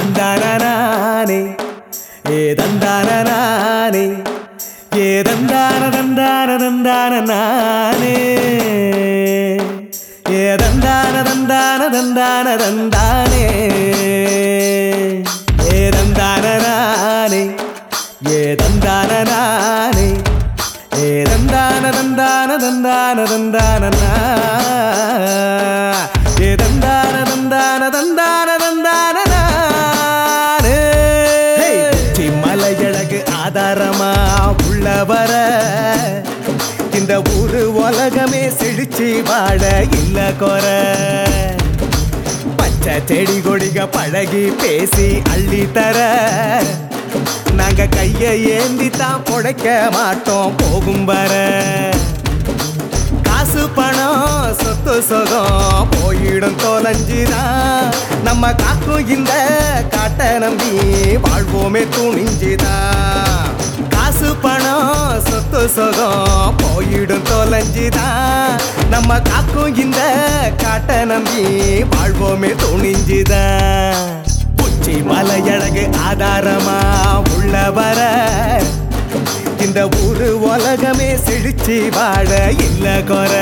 தந்தானே ஏ தந்தானே ஏ தந்தான தந்தான தந்தான நானே ஏ தந்தான தந்தான தந்தான தந்தானே ஏ தந்தான நானே ஏ தந்தான நானே ஏ தந்தான தந்தான தந்தான தந்தான நா. ஏ தந்தான தந்தான தந்தான தந்தான நானே. உச்சி மலையழகு ஆதாரமா உள்ள வர இந்த ஊரு உலகமே செழிச்சு வாழ இல்ல குற பச்சை செடி கொடிக பழகி பேசி அள்ளி தர நாங்க கைய ஏந்தி தான் பொழைக்க மாட்டோம் போகும் வர காசு பணம் சொத்து சுகம் போயிடும் தொலைஞ்சுதான் நம்ம காக்கும் இந்த காட்டை நம்பி வாழ்வோமே துணிஞ்சுதான் காசு பணம் சொத்து சுகம் போயிடும் தொலைஞ்சுதான் நம்ம காக்கும் இந்த காட்டை நம்பி வாழ்வோமே துணிஞ்சுதான் உச்சி மலையழகு ஆதாரமா உள்ள வர இந்த ஊரு உலகமே செழிச்சு வாழ இல்ல குற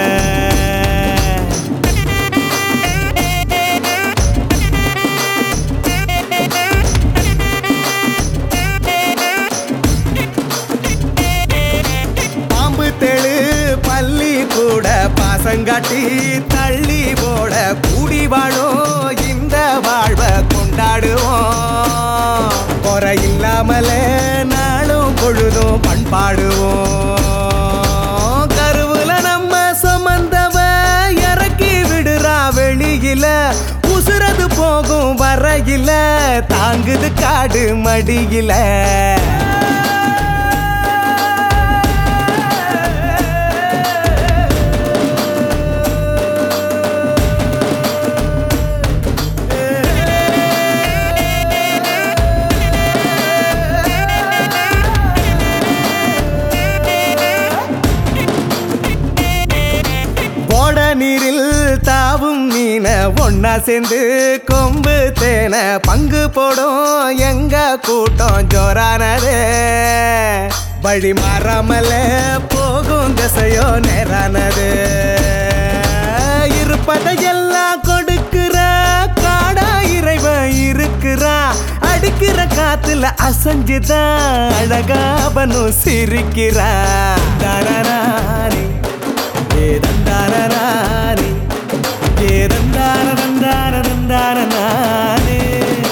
பாம்பு தெளு பள்ளி கூட பாசங்காட்டி தள்ளி போட கூடி வாழும் இந்த வாழ்வை கொண்டாடுவோம் குறை இல்லாமலே நாளும் பொழுதும் பண்பாடுவோம் கருவுல நம்ம சுமந்தவ இறக்கி விடுறா வெளியில உசுரது போகும் வரையில தாங்குது காடு மடியில போட நீரில் தாவும் மீன ஒன்னா சேர்ந்து கொம்பு தேன பங்கு போடும் எங்க கூட்டம் ஜோரானது வழி மாறாமல போகும் திசையோ நேரானது இருப்பதையெல்லாம் கொடுக்கிற காடா இறைவன் இருக்கிறா அடிக்கிற காத்துல அசஞ்சுதான் அழகாபனும் சிரிக்கிறா தனரானே ஏ தந்தானே ஏ தந்தான தந்தான தந்தான நானே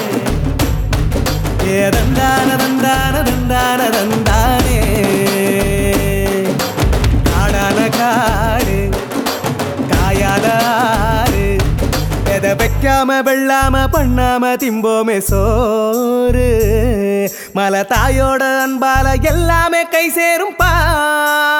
ஏ தந்தான தந்தான தந்தான தந்தானே காடான காடு காயாத ஆறு எதை வைக்காம வெள்ளாம பண்ணாம திம்போமே சோறு மலை தாயோட அன்பால எல்லாமே கை சேரும் பாரு